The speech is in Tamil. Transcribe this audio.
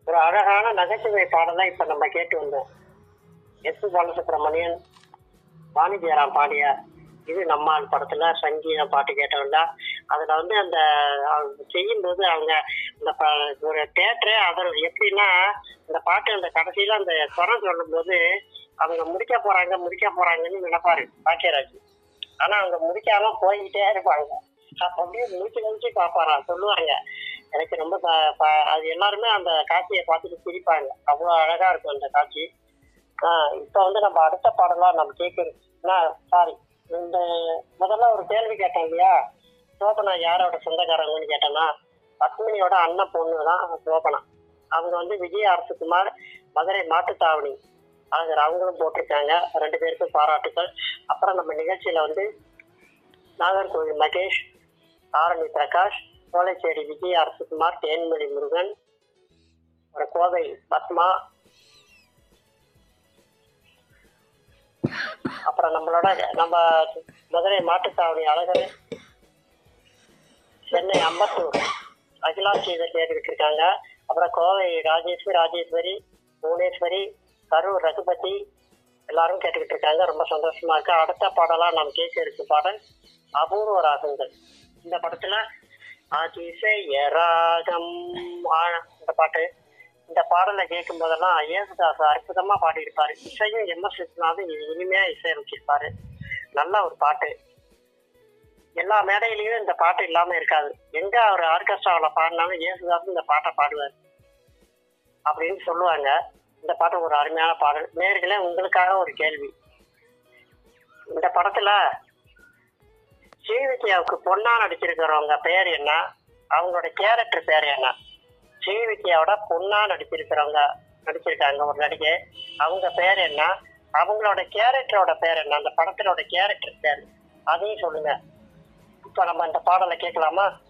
ஒரு அழகான நகைச்சுவை பாடலை இப்ப நம்ம கேட்டு வந்தோம் எஸ் பாலசுப்ரமணியன் வாணி ஜெயராம் பாடிய இது நம்மால் படத்துல சங்கீத பாட்டு கேட்டவங்க அதுல வந்து அந்த அவங்க செய்யும்போது அவங்க இந்த ப- ஒரு தேட்டரே அதர் எப்படின்னா இந்த பாட்டு அந்த கடைசியில அந்த குரம் சொல்லும்போது அவங்க முடிக்க போறாங்க முடிக்க போறாங்கன்னு நினைப்பாரு பாக்கியராஜ் ஆனா அவங்க முடிக்காம போய்கிட்டே இருப்பாங்க அப்ப அப்படியே முடிச்சு முடிச்சு பார்ப்பாராம் சொல்லுவாங்க எனக்கு ரொம்ப ப- ப- அது எல்லாருமே அந்த காட்சியை பார்த்துட்டு சிரிப்பாங்க அவ்வளோ அழகா இருக்கும் அந்த காட்சி ஆஹ் இப்ப வந்து நம்ம அடுத்த பாடலாம் நம்ம கேட்கணும் சாரி இந்த முதல்ல ஒரு கேள்வி கேட்டேன் இல்லையா சோபனா யாரோட சொந்தக்காரங்கன்னு கேட்டேன்னா பத்மினியோட அண்ணன் பொண்ணு தான் சோபனா அவங்க வந்து விஜய் அரசுகுமார் மதுரை மாட்டுத்தாவணி அவங்க அவங்களும் போட்டிருக்காங்க ரெண்டு பேருக்கும் பாராட்டுக்கள் அப்புறம் நம்ம நிகழ்ச்சியில வந்து நாகர்கோவில் மகேஷ் ஆரணி பிரகாஷ் சோலைச்சேரி விஜய் அரசுகுமார் தேன்மொழி முருகன் ஒரு கோவை பத்மா அப்புறம் நம்மளோட நம்ம மதுரை மாட்டுத்தாவணி அழகர் சென்னை அம்பத்தூர் அகிலா ஸ்ரீதர் கேட்டுக்கிட்டு இருக்காங்க அப்புறம் கோவை ராஜேஸ்வரி ராஜேஸ்வரி புவனேஸ்வரி கரூர் ரகுபதி எல்லாரும் கேட்டுக்கிட்டு இருக்காங்க ரொம்ப சந்தோஷமா இருக்கு அடுத்த பாடலா நாம் கேட்க இருக்கு பாடல் அபூர்வ ராகங்கள் இந்த படத்துல அதிசய ராகம் ஆ- இந்த பாட்டு இந்த பாடலை கேட்கும் போதெல்லாம் இயேசுதாஸ் அற்புதமா பாடியிருப்பாரு இசையும் எம் எஸ் விஸ்வநாதன் இனிமையா இசையமைச்சிருப்பாரு நல்ல ஒரு பாட்டு எல்லா மேடையிலயும் இந்த பாட்டு இல்லாம இருக்காது எங்க அவர் ஆர்கெஸ்ட்ராவில் பாடினாலும் இயேசுதாஸ் இந்த பாட்டை பாடுவார் அப்படின்னு சொல்லுவாங்க இந்த பாட்டு ஒரு அருமையான பாடல் நேர்களே உங்களுக்காக ஒரு கேள்வி இந்த படத்துல ஸ்ரீவித்யாவுக்கு பொண்ணா நடிச்சிருக்கிறவங்க பேர் என்ன அவங்களோட கேரக்டர் பேர் என்ன ஸ்ரீவித்யாவோட பொண்ணா நடிச்சிருக்கிறவங்க நடிச்சிருக்காங்க ஒரு நடிகை அவங்க பேர் என்ன அவங்களோட கேரக்டரோட பேர் என்ன அந்த படத்தினோட கேரக்டர் பேர் அதையும் சொல்லுங்க இப்ப நம்ம இந்த பாடலை கேட்கலாமா